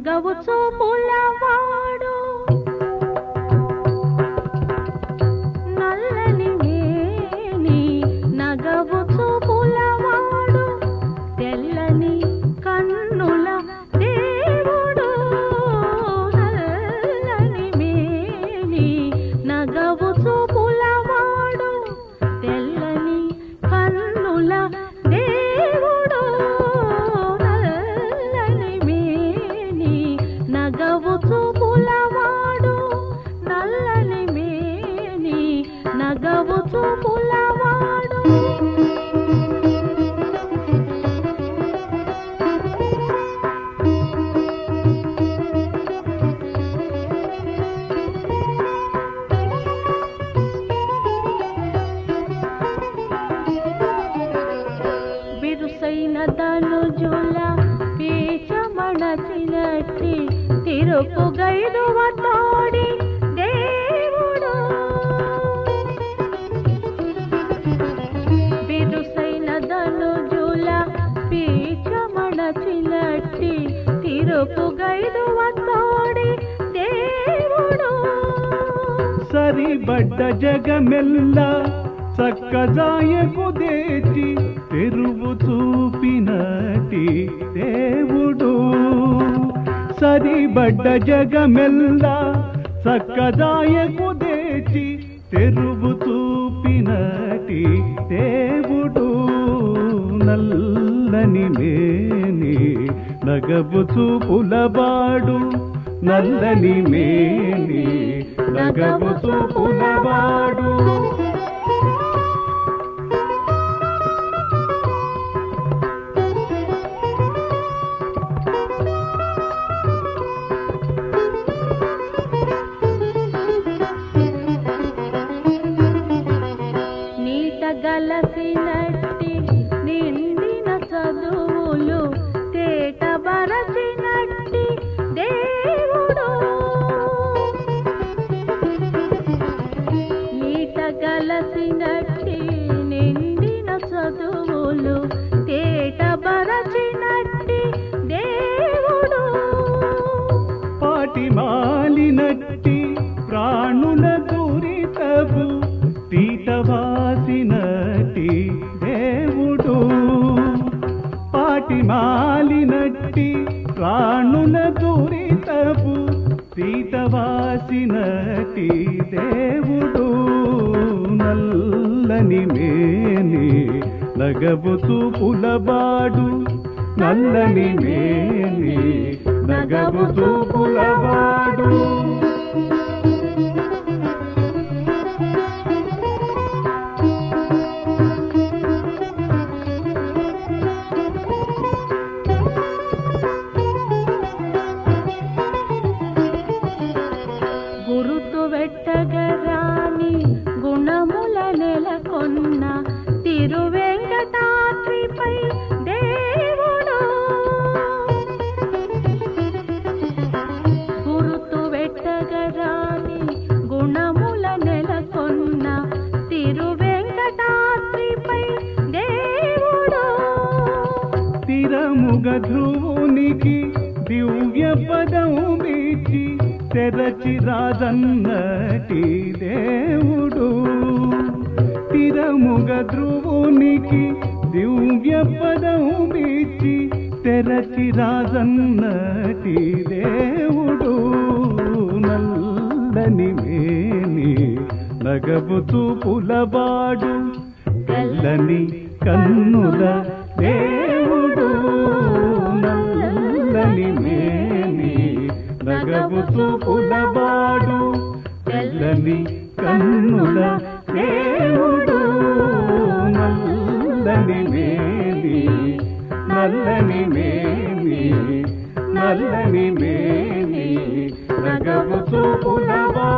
నగవు చూపులవాడు నల్లని మేని నగవు చూపులవాడు తెల్లని కన్నుల దేవుడు నల్లని మేని నగవు చూపులవాడు తెల్లని కన్నుల దేవుడు నల్లని మేని నగవు చూపులవాడు నల్లని మేని నగవు చూపులవాడు బిరుసైన ధనుజుల పీచమణచినట్టి తిరుపు గైదువ తోడి దేవుడు బిరుసైన ధనుజుల పీచమణచినట్టి తిరుపు గైదువ తోడి దేవుడు సరిబడ్డ జగమెల్ల చక్కదాయకు దేచి తెరువు చూపినటి దేవుడు సరిబడ్డ జగమెల్ల చక్కదాయకు దేచి తెరువు చూపినటి దేవుడు నల్లని మేని నగబు చూపులవాడు నల్లని మేని నగబు చూపులవాడు నీట గలసినట్టి నిండిన చదువులు తేట బరచినట్టి దేవుడు నీట గలసినట్టి నిండిన చదువులు తేట బరచినట్టి దేవుడు పాటి మాలినట్టి ప్రాణుల దురితవు తీటవాసినట్టి దేవుడు పాటి మాలినట్టి ప్రాణుల దురితవు తీటవాసినట్టి దేవుడు నల్లని మేని నగబు చూపులబాడు నల్లని మేని నగబు చూపులవాడు గురుతు వెట్టగరాని గుణముల నెలకొన్న తిరువెంకటాద్రిపై దేవుడు గురుతు వెట్టగరాని గుణముల నెలకొన్న తిరువెంకటాద్రిపై దేవుడు తిరముగ ధ్రువునికి దివ్య పదం వీచి తెరచి రాజన్నటి దేవుడు తిరముగ ధ్రువునికి దివ్య పదం వీచి తెరచి రాజన్నటి దేవుడు నల్లని మేని నగబు చూపులవాడు తెల్లని కన్నుల దేవుడు నల్లని మేని నగబు చూపులవాడు తెల్లని కన్నుల దేవుడు నల్లని మేని నల్లని మేని నల్లని మేని నగబు చూపులవాడు